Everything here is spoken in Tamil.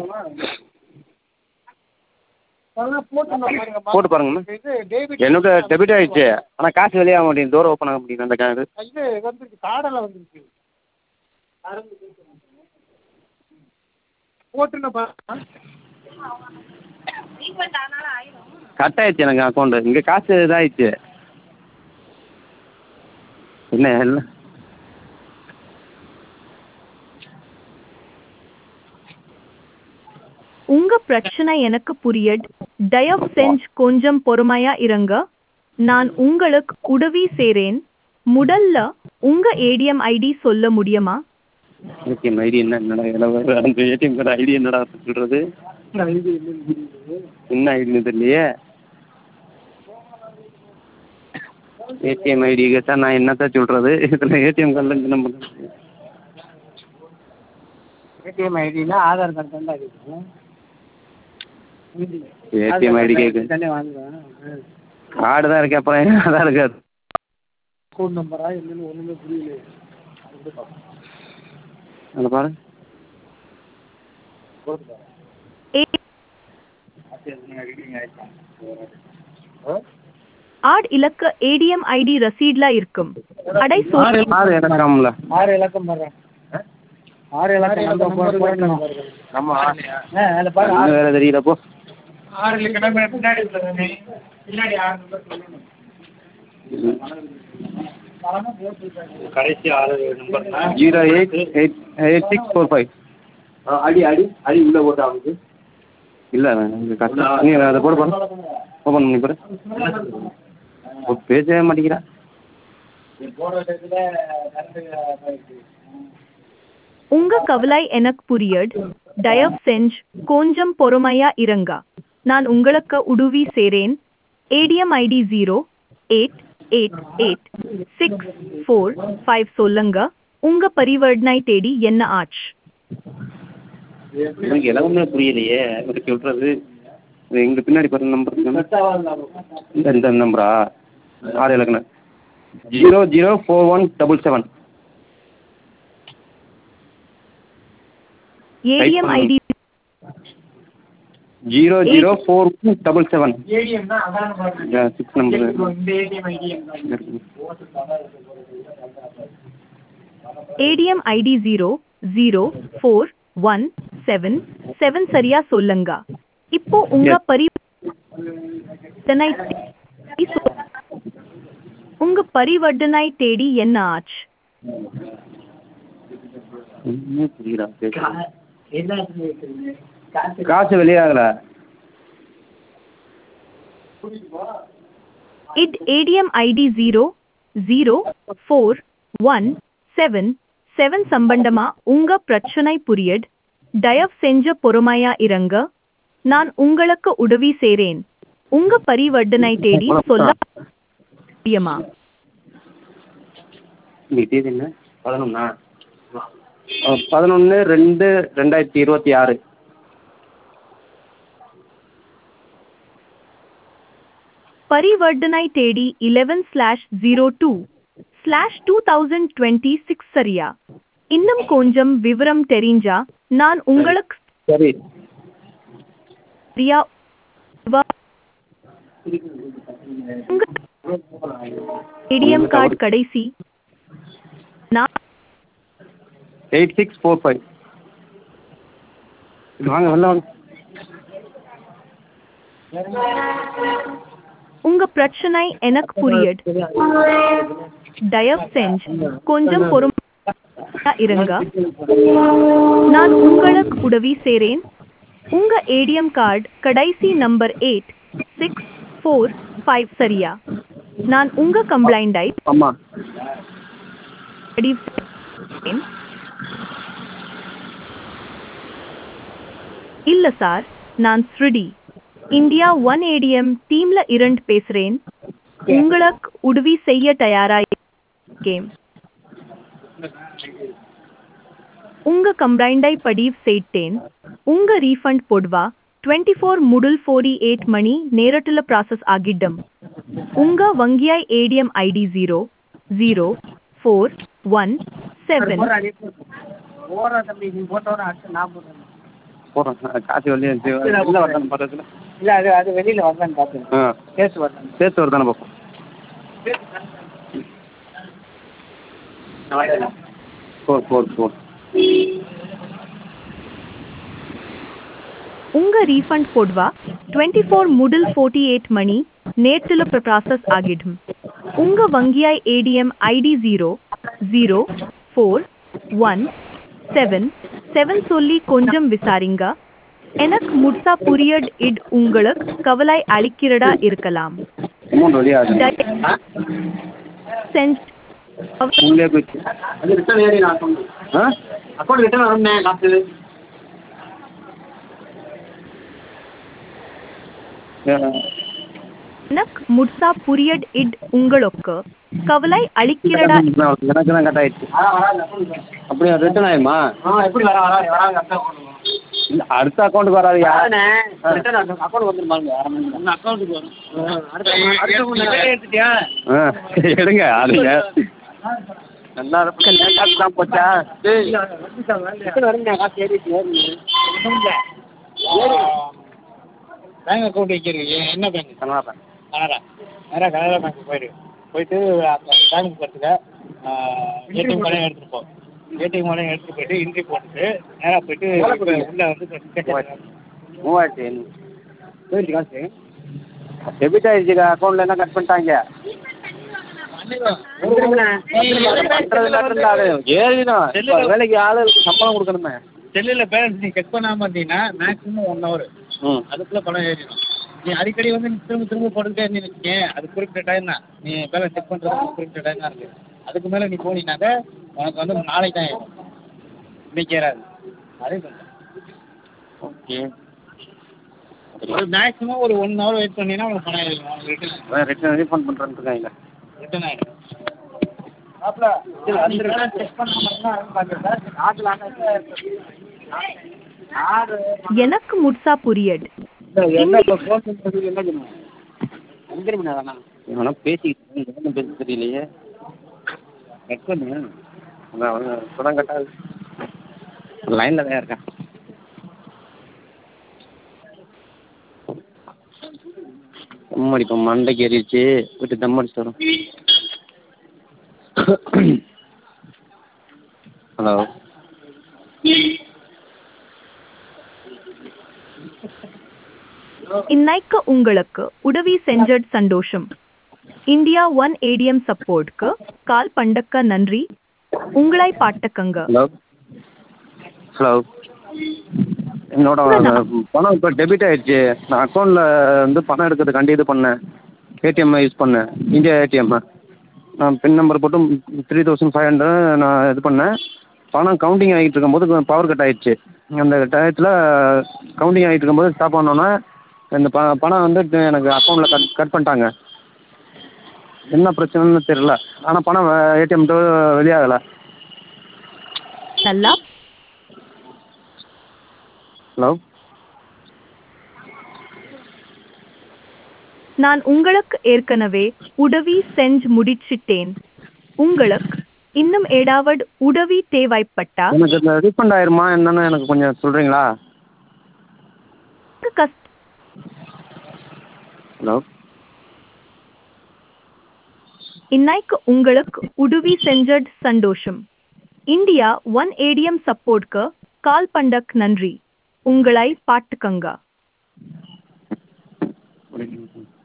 போட்டு பாருங்கம்மா என்னோட டெபிட் ஆயிடுச்சு ஆனால் காசு வெளியாக மாட்டேங்குது டோர் ஓப்பன் ஆக மாட்டேங்குது அந்த கார்டு இது வந்துருக்கு கார்டெல்லாம் வந்துருக்கு போட்டுன்னு பாருங்க கட் ஆயிடுச்சு எனக்கு அக்கௌண்ட்டு இங்கே காசு இதாகிடுச்சு என்ன எல்லாம் உங்க பிரச்சனை எனக்கு புரியட் தயவு செஞ்சு கொஞ்சம் பொறுமையா இருங்க நான் உங்களுக்கு உதவி செய்றேன் முதல்ல உங்க ஏடிஎம் ஐடி சொல்ல முடியுமா ஏடிஎம் ஐடி என்ன என்னடா இதில் அந்த ஏடிஎம் கார்டு ஐடி என்னடா சொல்கிறது என்ன ஐடின்னு தெரியலையே ஏடிஎம் ஐடி கேட்டால் நான் என்னத்த சொல்கிறது இதில் ஏடிஎம் கார்டில் இந்த நம்பர் ஏடிஎம் ஐடினா ஆதார் கார்டு தான்டா இருக்குது ஏடிஎம் ஐடி கேட்கு தானே வாங்குவேன் கார்டு தான் இருக்கு அப்புறம் ஏன் ஆதார் கார்டு அக்கௌண்ட் நம்பரா என்னன்னு ஒன்றுமே புரியல அதில் பாரு ஏ- ஆட் இலக்க ஏடிஎம் ஐடி ரசீட்ல இருக்கும் அடை சொல் ஆறு இறக்காமல ஆறு இலக்கம் பாருங்க ஆறு இலக்கம் நம்பர் போடணும் நம்ம ஆ அதில் பாரு இன்னும் வேறு தெரியல போ ஆறு இலக்கம் பின்னாடி உள்ளதானே பின்னாடி ஆறு நம்பர் சொல்லணும் கடைசி ஆறு number zero eight eight eight six four five அடி அடி அடி உள்ள போட்டு அவனுக்கு இல்லை இங்கே கஷ்டம் நீ அதை போட போகிறேன் ஓப்பன் பண்ணி போகிறேன் பேசவே மாட்டேங்கிறா உங்க கவலை எனக்கு புரியட் தயவு செஞ்சு கொஞ்சம் பொறுமையா இருங்க நான் உங்களுக்கு உதவி செய்றேன் ATM ID zero eight eight eight six four five சொல்லுங்க உங்க பரிவர்த்தனை தேதி என்ன ஆச்சு எனக்கு எல்லாமே புரியலையே இவர் சொல்கிறது இது எங்க பின்னாடி பாருங்க நம்பர் இந்த இந்த நம்பரா ஆறு இலக்கணம் zero zero four one double seven ATM ID zero zero four one double seven ஏடிஎம்னா அதான் பாருங்க சிக்ஸ் நம்பர் இந்த ATM ID ATM ID zero zero four one seven seven சரியா சொல்லுங்க இப்போ உங்க Yes. பரிவர்த்தனை தேதி சொ- உங்க பரிவர்த்தனை தேதி என்ன ஆச்சு ஒன்றுமே புரியல என்ன கேட்குறீங்க காசு காசு வெளியாகல இட் ATM ID zero zero four one seven seven சம்பந்தமா உங்க பிரச்சனை புரியட் தயவு செஞ்ச பொறுமையா இருங்க நான் உங்களுக்கு உதவி செய்றேன் உங்க பரிவர்த்தனை தேதி சொல்ல முடியுமா இன்னைக்கு தேதி என்ன பதினொன்னா பதினொன்று ரெண்டு ரெண்டாயிரத்தி இருபத்தி ஆறு பரிவர்த்தனை தேதி eleven slash zero two slash two thousand twenty six சரியா இன்னும் கொஞ்சம் விவரம் தெரிஞ்சா நான் உங்களுக்கு சரி சரியா வ- உங்க ஏடிஎம் கார்டு கடைசி நான் எயிட் சிக்ஸ் ஃபோர் ஃபைவ் வாங்க வெளில வாங்க உங்க பிரச்சனை எனக்கு புரியட் தயவு செஞ்சு கொஞ்சம் பொறுமையா இருங்க நான் உங்களுக்கு உதவி செய்றேன் உங்க ஏடிஎம் கார்டு கடைசி number eight six four five சரியா நான் உங்க கம்ப்ளைண்டை ஆமாம் பதிவு செய்றேன். இல்ல சார் நான் ஸ்ருடி இந்தியா ஒன் ஏடிஎம் டீம்ல இரண்டு பேசுறேன் உங்களுக்கு உதவி செய்ய தயாரா இருக்கேன் உங்க கம்ப்ளைண்டை பதிவு செய்தேன் உங்க ரீஃபண்ட் போடுவா டுவெண்ட்டி ஃபோர் முதல் ஃபோர்டி எயிட் மணி நேரத்தில் ப்ராசஸ் ஆகிடும் உங்க வங்கியாய் ATM ID zero zero four one seven போடுறா தம்பி நீ போட்டவன அடுத்து நான் போடுறேன் போடுறேன் காசு வெளியே இல்லை வரதானே பக்கத்தில் இல்லை அது அது வெளியில் வரலான்னு பார்த்தேன் ஆ கேஸ் வரலாம் சேர்த்து வருதானே பார்ப்போம் ஃபோர் ஃபோர் ஃபோர் உங்க ரீஃபண்ட் போடுவா டுவெண்ட்டி ஃபோர் முதல் ஃபோர்ட்டி எயிட் மணி நேற்றுல ப்ராசஸ் ஆகிடும் உங்க வங்கியாய் ATM ID zero zero four one seven seven சொல்லி கொஞ்சம் விசாரிங்க எனக்கு முட்சா புரியட் இட் உங்களுக்கு கவலை அளிக்கிறதா இருக்கலாம் அமௌண்ட் வெளியாகுது தய- செஞ்சு உள்ளே போயிடுச்சு அது ரிட்டர்ன் ஏறி நான் அக்கௌண்ட் ஆ அக்கௌண்ட் ரிட்டர்ன் வரணும் காசு எனக்கு முட்சா புரியட் இட் உங்களுக்கு கவலை அளிக்கிறதா எனக்கு தான் கட் ஆயிடுச்சு வரா வராது அக்கௌண்ட் அப்படியா ரிட்டர்ன் ஆயிடுமா ஆ எப்படி வரா வரா வராது அக்கௌண்ட் இல்லை அடுத்த அக்கௌண்ட்டுக்கு வராதுயா ரிட்டர்ன் அக்கௌண்ட் வந்துருமாங்க அரை மணி நேரம் அக்கௌண்ட்டுக்கு வரும் அடுத்த அடுத்த எடுத்துட்டியா ஆ எடுங்க ஆளுங்க நல்லா இருக்கும் காசு தான் போச்சா ரிட்டர்ன் வருங்க காசு ஏறிட்டு ஏறி பேங்க் அக்கௌண்ட் வைக்கிறீங்க என்ன பேங்க் கனரா பேங்க் கனரா நேராக கனரா பேங்க் போயிடு போயிட்டு அந்த பேங்க் பக்கத்தில் ஏடிஎம் கார்டையும் எடுத்துகிட்டு போ ஏடிஎம் கார்டையும் எடுத்துகிட்டு போயிட்டு என்ட்ரி போட்டுட்டு நேராக போயிட்டு உள்ளே வந்து கேட்டு மூவாயிரத்தி ஐநூறு போயிட்டு காசு டெபிட் ஆயிடுச்சுக்கா அக்கௌண்ட்ல என்ன கட் பண்ணிட்டாங்க பண்றது மட்டும் இல்ல, அது ஏறிடும் இப்ப வேலைக்கு ஆளுகளுக்கு சம்பளம் கொடுக்கணுமே செல்லில் பேலன்ஸ் நீ செக் பண்ணாமல் இருந்தீங்கன்னா மேக்ஸிமம் ஒன் ஹவர் ம் அதுக்குள்ளே பணம் ஏறிடும் நீ அடிக்கடி வந்து நீ திரும்ப திரும்ப போட்டுக்கிட்டே இருந்தீங்கன்னு வச்சுக்கேன் அது குறிப்பிட்ட டைம் தான் நீ பேலன்ஸ் செக் பண்ணுறது குறிப்பிட்ட டைம் தான் இருக்குது அதுக்கு மேலே நீ போனீங்கன்னாக்க உனக்கு வந்து நாளைக்கு தான் ஏறும் இன்னைக்கு ஏறாது அதே சொல்கிறேன் ஓகே ஒரு மேக்ஸிமம் ஒரு ஒன் ஹவர் வெயிட் பண்ணீங்கன்னா உனக்கு பணம் ஏறிடும் உனக்கு ரிட்டர்ன் ரிட்டர்ன் ரீஃபண்ட் பண்ணுறேன்னு இருக்காங்க ரிட்டர்ன் ஆகிடும் செக் பண்ண மட்டும் எனக்கு முட்சா புரியட் என்ன இப்போ ஃபோன் பண்ணுறது என்ன பண்ணுவோம் வந்துருமே அதான் இவனா பேசிக்கிட்டு என்ன பேச தெரியலையே செக் பண்ணு அதான் அவன் இப்போதான் கட்டாது லைனில் தான் இருக்கேன் தம் அடிப்போம் மண்டைக்கு ஏறிடுச்சு விட்டு தம் அடிச்சு வரும் ஹலோ இன்னைக்கு உங்களுக்கு உதவி செஞ்சட் சந்தோஷம் இந்தியா ஒன் ஏடிஎம் சப்போர்ட்க்கு கால் பண்டக்க நன்றி உங்களை பாட்டக்கங்க ஹலோ ஹலோ என்னோட பணம் இப்போ டெபிட் ஆயிடுச்சு நான் அக்கௌண்ட்டில் வந்து பணம் எடுக்கிறதுக்காண்டி இது பண்ணேன் ஏடிஎம் யூஸ் பண்ணேன் இந்தியா ஏடிஎம் நான் பின் நம்பர் போட்டு த்ரீ தௌசண்ட் ஃபைவ் ஹண்ட்ரட் நான் இது பண்ணேன் பணம் கவுண்டிங் ஆகிட்டு இருக்கும்போது பவர் கட் ஆயிடுச்சு அந்த டயத்தில் கவுண்டிங் ஆகிட்டு இருக்கும்போது ஸ்டாப் ஆனோன்னே இந்த ப பணம் வந்து எனக்கு அக்கௌண்ட்டில் கட் கட் பண்ணிட்டாங்க என்ன பிரச்சனைன்னு தெரில ஆனால் பணம் ஏடிஎம் வெளியாகலை நல்லா ஹலோ நான் உங்களுக்கு ஏற்கனவே உதவி செஞ்சு முடிச்சிட்டேன் உங்களுக்கு இன்னும் ஏதாவது உதவி தேவைப்பட்டா எனக்கு இந்த ரீஃபண்ட் ஆயிருமா என்னன்னு எனக்கு கொஞ்சம் சொல்கிறீங்களா கஸ்ட் ஹலோ இன்னைக்கு உங்களுக்கு உதவி செஞ்சட் சந்தோஷம் இந்தியா ஒன் ஏடிஎம் சப்போர்ட்க்கு கால் பண்டக் நன்றி உங்களை பாட்டுக்கங்க புரியுது.